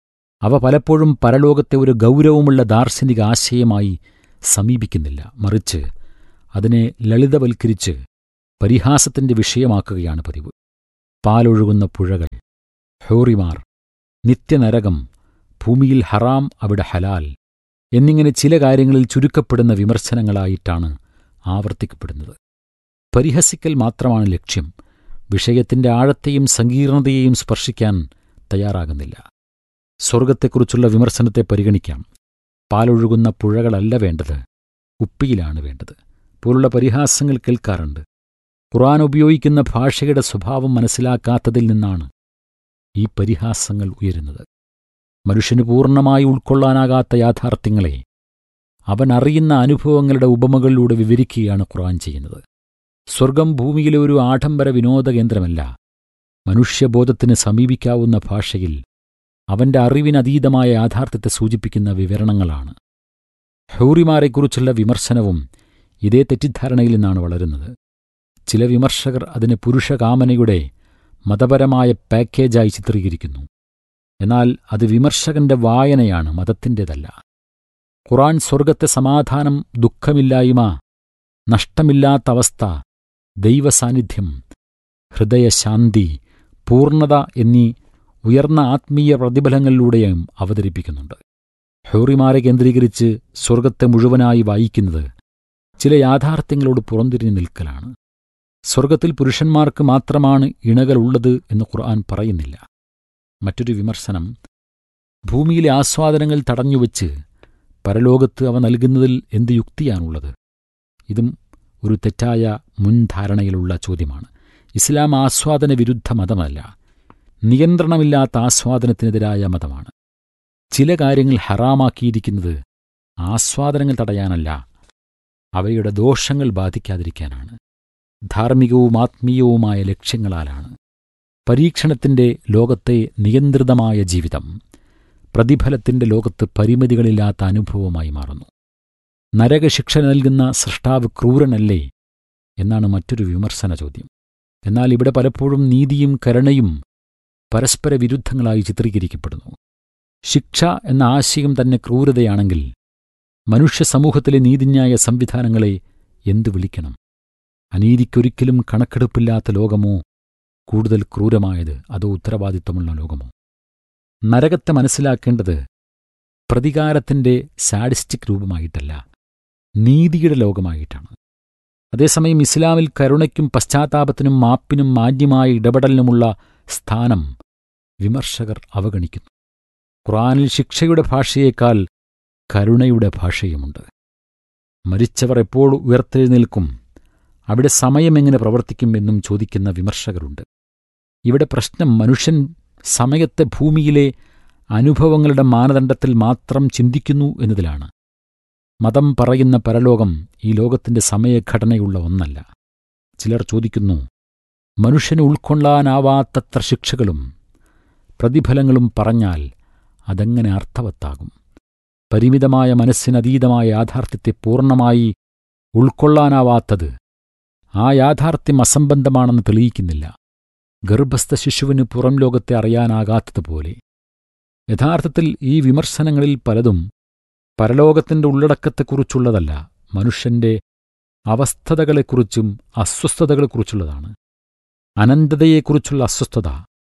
അവ പലപ്പോഴും പരലോകത്തെ ഒരു ഗൗരവമുള്ള ദാർശനിക ആശയമായി സമീപിക്കുന്നില്ല മറിച്ച് അതിനെ ലളിതവൽക്കരിച്ച് പരിഹാസത്തിന്റെ വിഷയമാക്കുകയാണ് പതിവ് പാലൊഴുകുന്ന പുഴകൾ ഹോറിമാർ നിത്യനരകം ഭൂമിയിൽ ഹറാം അവിടെ ഹലാൽ എന്നിങ്ങനെ ചില കാര്യങ്ങളിൽ ചുരുക്കപ്പെടുന്ന വിമർശനങ്ങളായിട്ടാണ് ആവർത്തിക്കപ്പെടുന്നത് പരിഹസിക്കൽ മാത്രമാണ് ലക്ഷ്യം വിഷയത്തിന്റെ ആഴത്തെയും സങ്കീർണതയെയും സ്പർശിക്കാൻ തയ്യാറാകുന്നില്ല സ്വർഗത്തെക്കുറിച്ചുള്ള വിമർശനത്തെ പരിഗണിക്കാം പാലൊഴുകുന്ന പുഴകളല്ല വേണ്ടത് ഉപ്പിയിലാണ് വേണ്ടത് പോലുള്ള പരിഹാസങ്ങൾ കേൾക്കാറുണ്ട് ഖുർആൻ ഉപയോഗിക്കുന്ന ഭാഷയുടെ സ്വഭാവം മനസ്സിലാക്കാത്തതിൽ നിന്നാണ് ഈ പരിഹാസങ്ങൾ ഉയരുന്നത് മനുഷ്യന് പൂർണ്ണമായി ഉൾക്കൊള്ളാനാകാത്ത യാഥാർത്ഥ്യങ്ങളെ അവൻ അറിയുന്ന അനുഭവങ്ങളുടെ ഉപമകളിലൂടെ വിവരിക്കുകയാണ് ഖുർആൻ ചെയ്യുന്നത് സ്വർഗം ഭൂമിയിലെ ഒരു ആഡംബര വിനോദ കേന്ദ്രമല്ല മനുഷ്യബോധത്തിന് സമീപിക്കാവുന്ന ഭാഷയിൽ അവന്റെ അറിവിനതീതമായ യാഥാർത്ഥ്യത്തെ സൂചിപ്പിക്കുന്ന വിവരണങ്ങളാണ് ഹൗറിമാരെക്കുറിച്ചുള്ള വിമർശനവും ഇതേ തെറ്റിദ്ധാരണയിൽ നിന്നാണ് വളരുന്നത് ചില വിമർശകർ അതിനെ പുരുഷകാമനയുടെ മതപരമായ പാക്കേജായി ചിത്രീകരിക്കുന്നു എന്നാൽ അത് വിമർശകന്റെ വായനയാണ് മതത്തിൻ്റെതല്ല ഖുറാൻ സ്വർഗത്തെ സമാധാനം ദുഃഖമില്ലായ്മ നഷ്ടമില്ലാത്ത അവസ്ഥ ദൈവസാന്നിധ്യം ഹൃദയശാന്തി പൂർണ്ണത എന്നീ ഉയർന്ന ആത്മീയ പ്രതിഫലങ്ങളിലൂടെയും അവതരിപ്പിക്കുന്നുണ്ട് ഹൗറിമാരെ കേന്ദ്രീകരിച്ച് സ്വർഗത്തെ മുഴുവനായി വായിക്കുന്നത് ചില യാഥാർത്ഥ്യങ്ങളോട് പുറംതിരിഞ്ഞു നിൽക്കലാണ് സ്വർഗത്തിൽ പുരുഷന്മാർക്ക് മാത്രമാണ് ഇണകളുള്ളത് എന്ന് ഖുർആൻ പറയുന്നില്ല മറ്റൊരു വിമർശനം ഭൂമിയിലെ ആസ്വാദനങ്ങൾ തടഞ്ഞുവെച്ച് പരലോകത്ത് അവ നൽകുന്നതിൽ എന്ത് യുക്തിയാണുള്ളത് ഇതും ഒരു തെറ്റായ മുൻധാരണയിലുള്ള ചോദ്യമാണ് ഇസ്ലാം ആസ്വാദന വിരുദ്ധ മതമല്ല നിയന്ത്രണമില്ലാത്ത ആസ്വാദനത്തിനെതിരായ മതമാണ് ചില കാര്യങ്ങൾ ഹറാമാക്കിയിരിക്കുന്നത് ആസ്വാദനങ്ങൾ തടയാനല്ല അവയുടെ ദോഷങ്ങൾ ബാധിക്കാതിരിക്കാനാണ് ധാർമ്മികവും ആത്മീയവുമായ ലക്ഷ്യങ്ങളാലാണ് പരീക്ഷണത്തിന്റെ ലോകത്തെ നിയന്ത്രിതമായ ജീവിതം പ്രതിഫലത്തിന്റെ ലോകത്ത് പരിമിതികളില്ലാത്ത അനുഭവമായി മാറുന്നു നരകശിക്ഷ നൽകുന്ന സൃഷ്ടാവ് ക്രൂരനല്ലേ എന്നാണ് മറ്റൊരു വിമർശന ചോദ്യം എന്നാൽ ഇവിടെ പലപ്പോഴും നീതിയും കരുണയും പരസ്പര വിരുദ്ധങ്ങളായി ചിത്രീകരിക്കപ്പെടുന്നു ശിക്ഷ എന്ന ആശയം തന്നെ ക്രൂരതയാണെങ്കിൽ മനുഷ്യ സമൂഹത്തിലെ നീതിന്യായ സംവിധാനങ്ങളെ എന്തു വിളിക്കണം അനീതിക്കൊരിക്കലും കണക്കെടുപ്പില്ലാത്ത ലോകമോ കൂടുതൽ ക്രൂരമായത് അതോ ഉത്തരവാദിത്വമുള്ള ലോകമോ നരകത്തെ മനസ്സിലാക്കേണ്ടത് പ്രതികാരത്തിന്റെ സാഡിസ്റ്റിക് രൂപമായിട്ടല്ല നീതിയുടെ ലോകമായിട്ടാണ് അതേസമയം ഇസ്ലാമിൽ കരുണയ്ക്കും പശ്ചാത്താപത്തിനും മാപ്പിനും മാന്യമായ ഇടപെടലിനുമുള്ള സ്ഥാനം വിമർശകർ അവഗണിക്കുന്നു ഖുറാനിൽ ശിക്ഷയുടെ ഭാഷയേക്കാൾ കരുണയുടെ ഭാഷയുമുണ്ട് മരിച്ചവർ എപ്പോൾ ഉയർത്തെഴുന്നേൽക്കും അവിടെ സമയമെങ്ങനെ പ്രവർത്തിക്കും എന്നും ചോദിക്കുന്ന വിമർശകരുണ്ട് ഇവിടെ പ്രശ്നം മനുഷ്യൻ സമയത്തെ ഭൂമിയിലെ അനുഭവങ്ങളുടെ മാനദണ്ഡത്തിൽ മാത്രം ചിന്തിക്കുന്നു എന്നതിലാണ് മതം പറയുന്ന പരലോകം ഈ ലോകത്തിന്റെ സമയഘടനയുള്ള ഒന്നല്ല ചിലർ ചോദിക്കുന്നു മനുഷ്യന് ഉൾക്കൊള്ളാനാവാത്തത്ര ശിക്ഷകളും പ്രതിഫലങ്ങളും പറഞ്ഞാൽ അതെങ്ങനെ അർത്ഥവത്താകും പരിമിതമായ മനസ്സിനതീതമായ യാഥാർത്ഥ്യത്തെ പൂർണ്ണമായി ഉൾക്കൊള്ളാനാവാത്തത് ആ യാഥാർത്ഥ്യം അസംബന്ധമാണെന്ന് തെളിയിക്കുന്നില്ല ഗർഭസ്ഥ ശിശുവിന് പുറം ലോകത്തെ അറിയാനാകാത്തതുപോലെ യഥാർത്ഥത്തിൽ ഈ വിമർശനങ്ങളിൽ പലതും പരലോകത്തിന്റെ ഉള്ളടക്കത്തെക്കുറിച്ചുള്ളതല്ല മനുഷ്യന്റെ അവസ്ഥതകളെക്കുറിച്ചും അസ്വസ്ഥതകളെക്കുറിച്ചുള്ളതാണ് അനന്തതയെക്കുറിച്ചുള്ള അസ്വസ്ഥത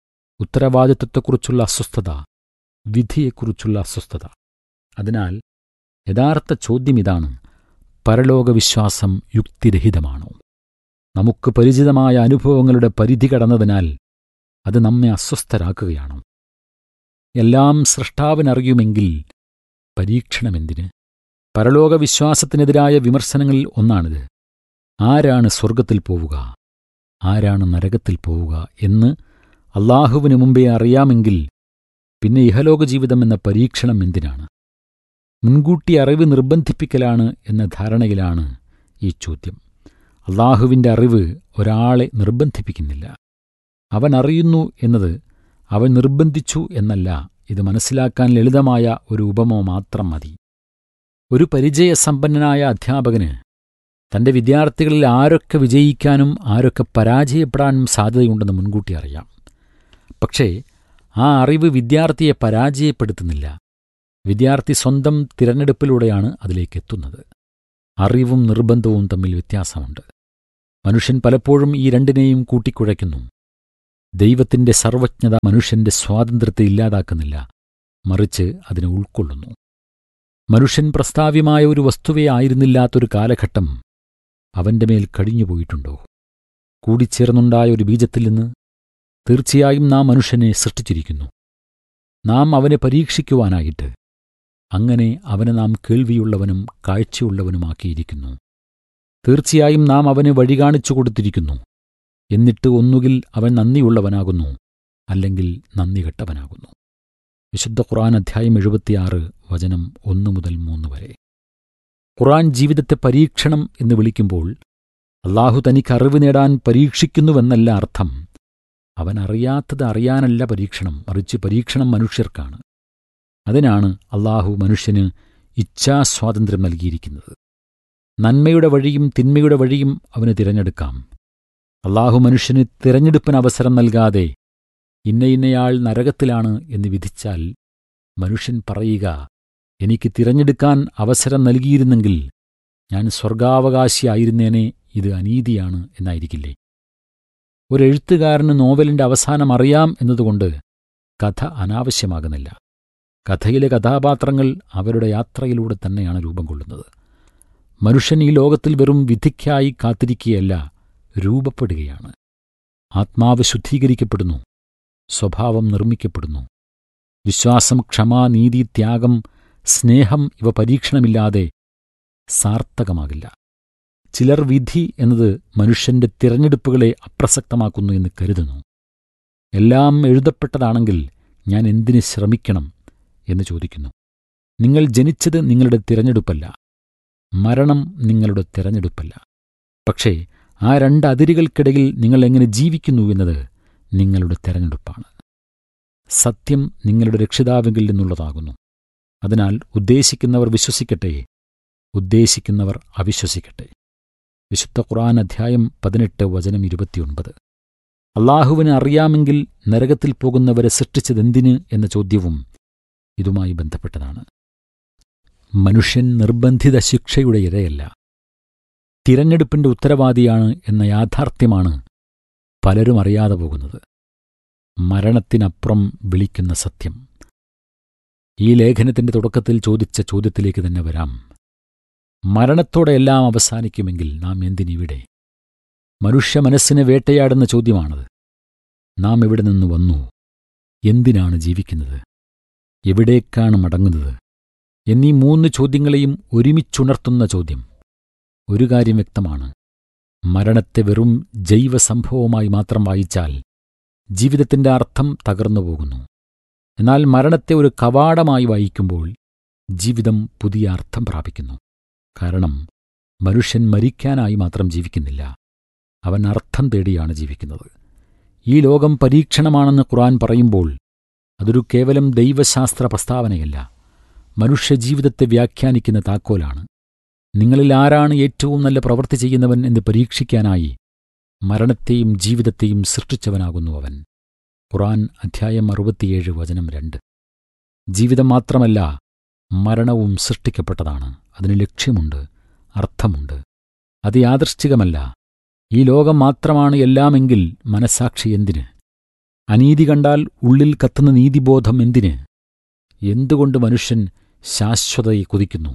ഉത്തരവാദിത്വത്തെക്കുറിച്ചുള്ള അസ്വസ്ഥത വിധിയെക്കുറിച്ചുള്ള അസ്വസ്ഥത അതിനാൽ യഥാർത്ഥ ചോദ്യം ഇതാണ് പരലോകവിശ്വാസം യുക്തിരഹിതമാണോ നമുക്ക് പരിചിതമായ അനുഭവങ്ങളുടെ പരിധി കടന്നതിനാൽ അത് നമ്മെ അസ്വസ്ഥരാക്കുകയാണോ എല്ലാം സൃഷ്ടാവിനറിയുമെങ്കിൽ പരീക്ഷണമെന്തിന് പരലോകവിശ്വാസത്തിനെതിരായ വിമർശനങ്ങളിൽ ഒന്നാണിത് ആരാണ് സ്വർഗത്തിൽ പോവുക ആരാണ് നരകത്തിൽ പോവുക എന്ന് അള്ളാഹുവിന് മുമ്പേ അറിയാമെങ്കിൽ പിന്നെ ഇഹലോക ജീവിതം എന്ന പരീക്ഷണം എന്തിനാണ് മുൻകൂട്ടി അറിവ് നിർബന്ധിപ്പിക്കലാണ് എന്ന ധാരണയിലാണ് ഈ ചോദ്യം അള്ളാഹുവിൻ്റെ അറിവ് ഒരാളെ നിർബന്ധിപ്പിക്കുന്നില്ല അവൻ അറിയുന്നു എന്നത് അവൻ നിർബന്ധിച്ചു എന്നല്ല ഇത് മനസ്സിലാക്കാൻ ലളിതമായ ഒരു ഉപമ മാത്രം മതി ഒരു പരിചയസമ്പന്നനായ അധ്യാപകന് തന്റെ വിദ്യാർത്ഥികളിൽ ആരൊക്കെ വിജയിക്കാനും ആരൊക്കെ പരാജയപ്പെടാനും സാധ്യതയുണ്ടെന്ന് മുൻകൂട്ടി അറിയാം പക്ഷേ ആ അറിവ് വിദ്യാർത്ഥിയെ പരാജയപ്പെടുത്തുന്നില്ല വിദ്യാർത്ഥി സ്വന്തം തിരഞ്ഞെടുപ്പിലൂടെയാണ് അതിലേക്ക് എത്തുന്നത് അറിവും നിർബന്ധവും തമ്മിൽ വ്യത്യാസമുണ്ട് മനുഷ്യൻ പലപ്പോഴും ഈ രണ്ടിനെയും കൂട്ടിക്കുഴയ്ക്കുന്നു ദൈവത്തിന്റെ സർവജ്ഞത മനുഷ്യന്റെ സ്വാതന്ത്ര്യത്തെ ഇല്ലാതാക്കുന്നില്ല മറിച്ച് അതിനെ ഉൾക്കൊള്ളുന്നു മനുഷ്യൻ പ്രസ്താവ്യമായ ഒരു വസ്തുവേ ആയിരുന്നില്ലാത്തൊരു കാലഘട്ടം അവന്റെ മേൽ കഴിഞ്ഞുപോയിട്ടുണ്ടോ കൂടിച്ചേർന്നുണ്ടായ ഒരു ബീജത്തിൽ നിന്ന് തീർച്ചയായും നാം മനുഷ്യനെ സൃഷ്ടിച്ചിരിക്കുന്നു നാം അവനെ പരീക്ഷിക്കുവാനായിട്ട് അങ്ങനെ അവനെ നാം കേൾവിയുള്ളവനും കാഴ്ചയുള്ളവനുമാക്കിയിരിക്കുന്നു തീർച്ചയായും നാം അവന് വഴി കാണിച്ചു കൊടുത്തിരിക്കുന്നു എന്നിട്ട് ഒന്നുകിൽ അവൻ നന്ദിയുള്ളവനാകുന്നു അല്ലെങ്കിൽ നന്ദി കെട്ടവനാകുന്നു വിശുദ്ധ ഖുർആൻ അധ്യായം എഴുപത്തിയാറ് വചനം ഒന്നു മുതൽ മൂന്ന് വരെ ഖുർആൻ ജീവിതത്തെ പരീക്ഷണം എന്ന് വിളിക്കുമ്പോൾ അള്ളാഹു തനിക്ക് അറിവ് നേടാൻ പരീക്ഷിക്കുന്നുവെന്നല്ല അർത്ഥം അവൻ അറിയാത്തത് അറിയാനല്ല പരീക്ഷണം മറിച്ച് പരീക്ഷണം മനുഷ്യർക്കാണ് അതിനാണ് അള്ളാഹു മനുഷ്യന് ഇച്ഛാസ്വാതന്ത്ര്യം നൽകിയിരിക്കുന്നത് നന്മയുടെ വഴിയും തിന്മയുടെ വഴിയും അവന് തിരഞ്ഞെടുക്കാം അള്ളാഹു മനുഷ്യന് തിരഞ്ഞെടുപ്പിന് അവസരം നൽകാതെ ഇന്ന ഇന്നയാൾ നരകത്തിലാണ് എന്ന് വിധിച്ചാൽ മനുഷ്യൻ പറയുക എനിക്ക് തിരഞ്ഞെടുക്കാൻ അവസരം നൽകിയിരുന്നെങ്കിൽ ഞാൻ സ്വർഗാവകാശിയായിരുന്നേനെ ഇത് അനീതിയാണ് എന്നായിരിക്കില്ലേ ഒരു എഴുത്തുകാരന് നോവലിന്റെ അവസാനം അറിയാം എന്നതുകൊണ്ട് കഥ അനാവശ്യമാകുന്നില്ല കഥയിലെ കഥാപാത്രങ്ങൾ അവരുടെ യാത്രയിലൂടെ തന്നെയാണ് രൂപം കൊള്ളുന്നത് മനുഷ്യൻ ഈ ലോകത്തിൽ വെറും വിധിക്കായി കാത്തിരിക്കുകയല്ല രൂപപ്പെടുകയാണ് ആത്മാവ് ശുദ്ധീകരിക്കപ്പെടുന്നു സ്വഭാവം നിർമ്മിക്കപ്പെടുന്നു വിശ്വാസം ക്ഷമ നീതി ത്യാഗം സ്നേഹം ഇവ പരീക്ഷണമില്ലാതെ സാർത്ഥകമാകില്ല ചിലർ വിധി എന്നത് മനുഷ്യന്റെ തിരഞ്ഞെടുപ്പുകളെ അപ്രസക്തമാക്കുന്നു എന്ന് കരുതുന്നു എല്ലാം എഴുതപ്പെട്ടതാണെങ്കിൽ ഞാൻ എന്തിന് ശ്രമിക്കണം എന്ന് ചോദിക്കുന്നു നിങ്ങൾ ജനിച്ചത് നിങ്ങളുടെ തിരഞ്ഞെടുപ്പല്ല മരണം നിങ്ങളുടെ തിരഞ്ഞെടുപ്പല്ല പക്ഷേ ആ രണ്ട് അതിരുകൾക്കിടയിൽ നിങ്ങൾ എങ്ങനെ ജീവിക്കുന്നു എന്നത് നിങ്ങളുടെ തെരഞ്ഞെടുപ്പാണ് സത്യം നിങ്ങളുടെ രക്ഷിതാവെങ്കിൽ നിന്നുള്ളതാകുന്നു അതിനാൽ ഉദ്ദേശിക്കുന്നവർ വിശ്വസിക്കട്ടെ ഉദ്ദേശിക്കുന്നവർ അവിശ്വസിക്കട്ടെ വിശുദ്ധ ഖുർആൻ അധ്യായം പതിനെട്ട് വചനം ഇരുപത്തിയൊൻപത് അള്ളാഹുവിന് അറിയാമെങ്കിൽ നരകത്തിൽ പോകുന്നവരെ സൃഷ്ടിച്ചതെന്തിന് എന്ന ചോദ്യവും ഇതുമായി ബന്ധപ്പെട്ടതാണ് മനുഷ്യൻ നിർബന്ധിത ശിക്ഷയുടെ ഇരയല്ല തിരഞ്ഞെടുപ്പിന്റെ ഉത്തരവാദിയാണ് എന്ന യാഥാർത്ഥ്യമാണ് പലരും അറിയാതെ പോകുന്നത് മരണത്തിനപ്പുറം വിളിക്കുന്ന സത്യം ഈ ലേഖനത്തിന്റെ തുടക്കത്തിൽ ചോദിച്ച ചോദ്യത്തിലേക്ക് തന്നെ വരാം മരണത്തോടെ എല്ലാം അവസാനിക്കുമെങ്കിൽ നാം എന്തിനിവിടെ മനുഷ്യ മനസ്സിനെ വേട്ടയാടുന്ന ചോദ്യമാണത് നാം എവിടെ നിന്ന് വന്നു എന്തിനാണ് ജീവിക്കുന്നത് എവിടേക്കാണ് മടങ്ങുന്നത് എന്നീ മൂന്ന് ചോദ്യങ്ങളെയും ഒരുമിച്ചുണർത്തുന്ന ചോദ്യം ഒരു കാര്യം വ്യക്തമാണ് മരണത്തെ വെറും ജൈവസംഭവമായി മാത്രം വായിച്ചാൽ ജീവിതത്തിന്റെ അർത്ഥം തകർന്നു പോകുന്നു എന്നാൽ മരണത്തെ ഒരു കവാടമായി വായിക്കുമ്പോൾ ജീവിതം പുതിയ അർത്ഥം പ്രാപിക്കുന്നു കാരണം മനുഷ്യൻ മരിക്കാനായി മാത്രം ജീവിക്കുന്നില്ല അവൻ അർത്ഥം തേടിയാണ് ജീവിക്കുന്നത് ഈ ലോകം പരീക്ഷണമാണെന്ന് ഖുർആൻ പറയുമ്പോൾ അതൊരു കേവലം ദൈവശാസ്ത്ര പ്രസ്താവനയല്ല മനുഷ്യജീവിതത്തെ വ്യാഖ്യാനിക്കുന്ന താക്കോലാണ് നിങ്ങളിൽ ആരാണ് ഏറ്റവും നല്ല പ്രവൃത്തി ചെയ്യുന്നവൻ എന്ന് പരീക്ഷിക്കാനായി മരണത്തെയും ജീവിതത്തെയും സൃഷ്ടിച്ചവനാകുന്നു അവൻ ഖുറാൻ അധ്യായം അറുപത്തിയേഴ് വചനം രണ്ട് ജീവിതം മാത്രമല്ല മരണവും സൃഷ്ടിക്കപ്പെട്ടതാണ് അതിന് ലക്ഷ്യമുണ്ട് അർത്ഥമുണ്ട് അത് യാദൃശ്ചികമല്ല ഈ ലോകം മാത്രമാണ് എല്ലാമെങ്കിൽ മനസാക്ഷി എന്തിന് അനീതി കണ്ടാൽ ഉള്ളിൽ കത്തുന്ന നീതിബോധം എന്തിന് എന്തുകൊണ്ട് മനുഷ്യൻ ശാശ്വതയെ കുതിക്കുന്നു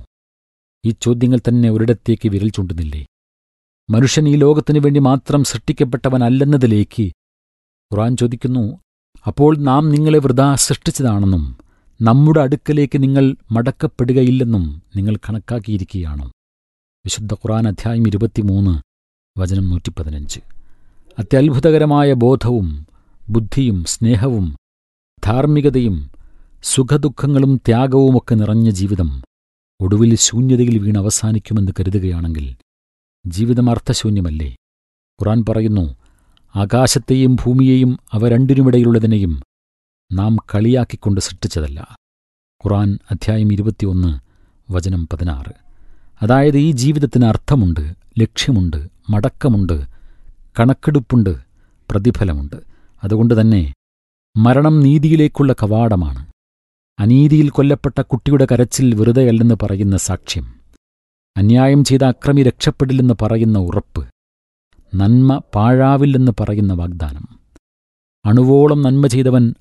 ഈ ചോദ്യങ്ങൾ തന്നെ ഒരിടത്തേക്ക് വിരൽ ചൂണ്ടുന്നില്ലേ മനുഷ്യൻ ഈ ലോകത്തിനു വേണ്ടി മാത്രം സൃഷ്ടിക്കപ്പെട്ടവനല്ലെന്നതിലേക്ക് ഖുറാൻ ചോദിക്കുന്നു അപ്പോൾ നാം നിങ്ങളെ വൃഥാ സൃഷ്ടിച്ചതാണെന്നും നമ്മുടെ അടുക്കലേക്ക് നിങ്ങൾ മടക്കപ്പെടുകയില്ലെന്നും നിങ്ങൾ കണക്കാക്കിയിരിക്കുകയാണോ വിശുദ്ധ ഖുറാൻ അധ്യായം ഇരുപത്തിമൂന്ന് വചനം നൂറ്റിപ്പതിനഞ്ച് അത്യത്ഭുതകരമായ ബോധവും ബുദ്ധിയും സ്നേഹവും ധാർമ്മികതയും സുഖദുഃഖങ്ങളും ത്യാഗവുമൊക്കെ നിറഞ്ഞ ജീവിതം ഒടുവിൽ ശൂന്യതയിൽ വീണ് അവസാനിക്കുമെന്ന് കരുതുകയാണെങ്കിൽ ജീവിതം അർത്ഥശൂന്യമല്ലേ ഖുറാൻ പറയുന്നു ആകാശത്തെയും ഭൂമിയെയും അവ രണ്ടിനുമിടയിലുള്ളതിനെയും നാം കളിയാക്കിക്കൊണ്ട് സൃഷ്ടിച്ചതല്ല ഖുറാൻ അധ്യായം ഇരുപത്തിയൊന്ന് വചനം പതിനാറ് അതായത് ഈ ജീവിതത്തിന് അർത്ഥമുണ്ട് ലക്ഷ്യമുണ്ട് മടക്കമുണ്ട് കണക്കെടുപ്പുണ്ട് പ്രതിഫലമുണ്ട് അതുകൊണ്ട് തന്നെ മരണം നീതിയിലേക്കുള്ള കവാടമാണ് അനീതിയിൽ കൊല്ലപ്പെട്ട കുട്ടിയുടെ കരച്ചിൽ വെറുതെയല്ലെന്ന് പറയുന്ന സാക്ഷ്യം അന്യായം ചെയ്ത അക്രമി രക്ഷപ്പെടില്ലെന്ന് പറയുന്ന ഉറപ്പ് നന്മ പാഴാവില്ലെന്ന് പറയുന്ന വാഗ്ദാനം അണുവോളം നന്മ ചെയ്തവൻ